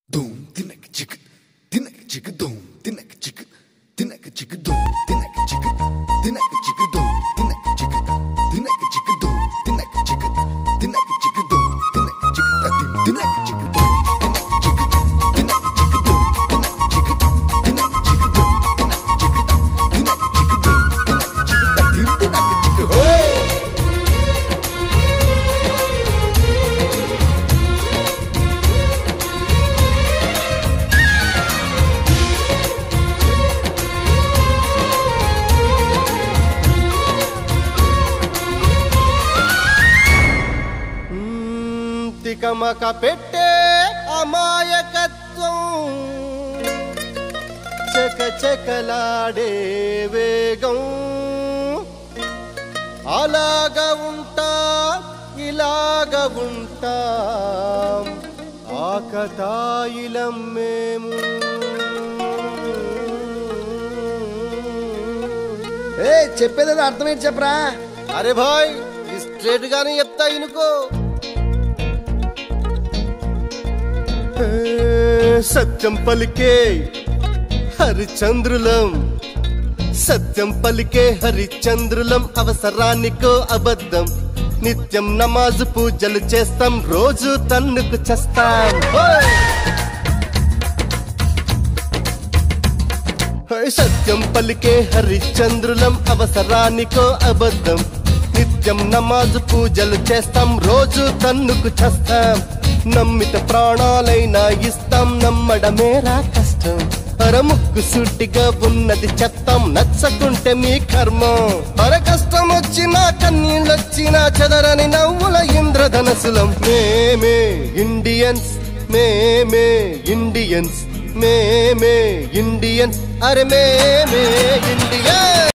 Doom, tinek chick, tinek chick, doom, tinek chick, tinek chick, doom, tinek chick, tinek chick, doom, tinek chick, tinek chick, doom, tinek chick, tinek chick, doom, tinek chick, tinek chick, doom, tinek chick, tinek chick, doom, tinek chick, tinek chick, doom, tinek chick, tinek chick, doom, tinek chick, tinek chick, hey! మ్మ్, తికమక పెట్టే అమాయకత్వం చక చకలాడే వేగం అలాగా ఉంటా ఇలాగ ఉంటా ఆకతాయిలం మేము ఏ చెప్పేదేదో అర్థమేంటి చెప్పరా అరే భాయ్ స్ట్రేట్ గానే చెప్తా ఇనుకో ఏ, సత్యం పలికే హరిచంద్రులం సత్యం పలికే హరిచంద్రులం అవసరానికో అబద్ధం నిత్యం నమాజు పూజలు చేస్తాం రోజు తన్నుకు చేస్తాం ఓయ్! హై సత్యం పలికే హరిశ్చంద్రులం అవసరానికో అబద్ధం నిత్యం నమాజు పూజలు చేస్తాం రోజు తన్నుకు చేస్తాం నమ్మిత ప్రాణాలైనా ఇస్తాం నమ్మడమేరా కష్టం అరముక్కు సూటిగా ఉన్నది చెత్తం నచ్చకుంటే మీ కర్మం అర కష్టం వచ్చినా కన్నీళ్ళొచ్చినా చెదరని నవ్వుల ఇంద్రధనసులం మేమే ఇండియన్స్ మేమే ఇండియన్స్ మేమే ఇండియన్స్ అరే మేమే ఇండియన్స్